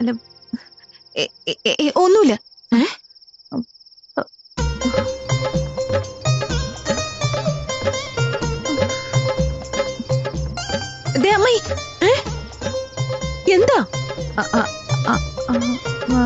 എന്റെ A- A- A- ഒന്നുമില്ല ഏ? ദേ അമ്മായി ഏ? എന്താ ആ, ആ, ആ, ആ, ആ,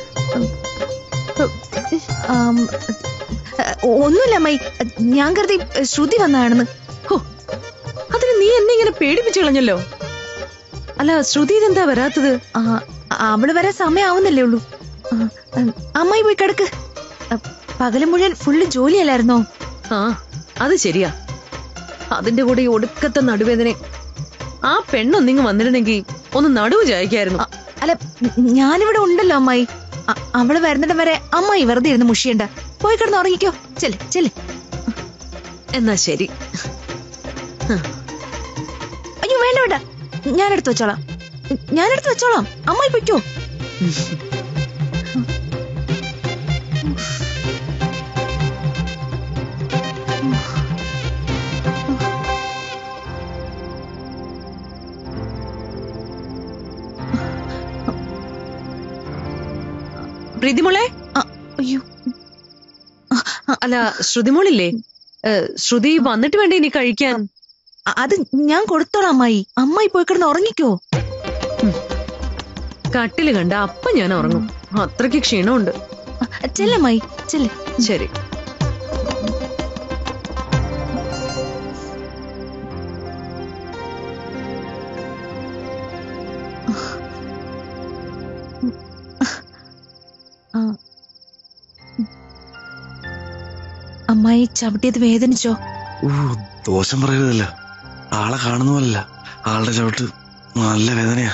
ആം, ഒന്നുമില്ല അമ്മായി ഞാൻ കരുതി ശ്രുതി വന്നതാണെന്ന് ഹോ, അതിന് നീ എന്നെ ഇങ്ങനെ പേടിപ്പിച്ചു കളഞ്ഞല്ലോ അല്ല ശ്രുതി ഇതെന്താ വരാത്തത് ആ, അവള് വരാൻ സമയമാവുന്നല്ലേ ഉള്ളൂ ആ, ആ, അമ്മായി പോയി കിടക്ക് ആ, പകല് മുഴുവൻ ഫുള്ള് ജോലിയല്ലായിരുന്നോ ആ അത് ശരിയാ അതിന്റെ കൂടെ ഈ ഒടുക്കത്തെ നടുവേദന ആ പെണ്ണൊന്നിങ്ങ് വന്നിരുന്നെങ്കിൽ ഒന്ന് നടുവ് ചായക്കായിരുന്നു ആ, അല്ല ഞാനിവിടെ ഉണ്ടല്ലോ അമ്മായി അ- അവള് വരുന്നിടം വരെ അമ്മായി വെറുതെ ഇരുന്ന് മുഷിയണ്ട പോയി കിടന്ന് ഉറങ്ങിക്കോ ചെല് ചെല് എന്നാ ശരി അയ്യോ വേണ്ട വേണ്ട ഞാൻ എടുത്തു വെച്ചോളാം ഞാൻ എടുത്തു വെച്ചോളാം അമ്മായി പൊയ്ക്കോ പ്രീതിമോളെ ആ, അയ്യോ അല്ല ശ്രുതിമോളില്ലേ ഏ, ശ്രുതി വന്നിട്ട് വേണ്ടേ ഇനി കഴിക്കാൻ അ- അത് ഞാൻ കൊടുത്തോളാം അമ്മായി അമ്മായി പോയി കിടന്ന് ഉറങ്ങിക്കോ കട്ടില് കണ്ട അപ്പൊ ഞാൻ ഉറങ്ങും അത്രയ്ക്ക് ക്ഷീണമുണ്ട് അ, ചെല്ലമ്മായി ചെല്ല് ശരി ആ. അമ്മായി ചവിട്ടിയത് വേദനിച്ചോ ഊ ദോഷം പറയരുതല്ല ആളെ കാണുന്ന പോലല്ല ആളുടെ ചവിട്ട് നല്ല വേദനയാ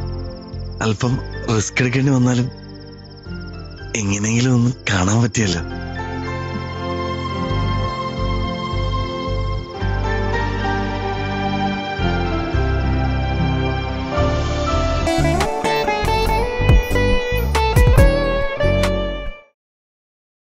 അല്പം റിസ്ക് എടുക്കേണ്ടി വന്നാലും എങ്ങനെയെങ്കിലും ഒന്ന് കാണാൻ പറ്റിയല്ലോ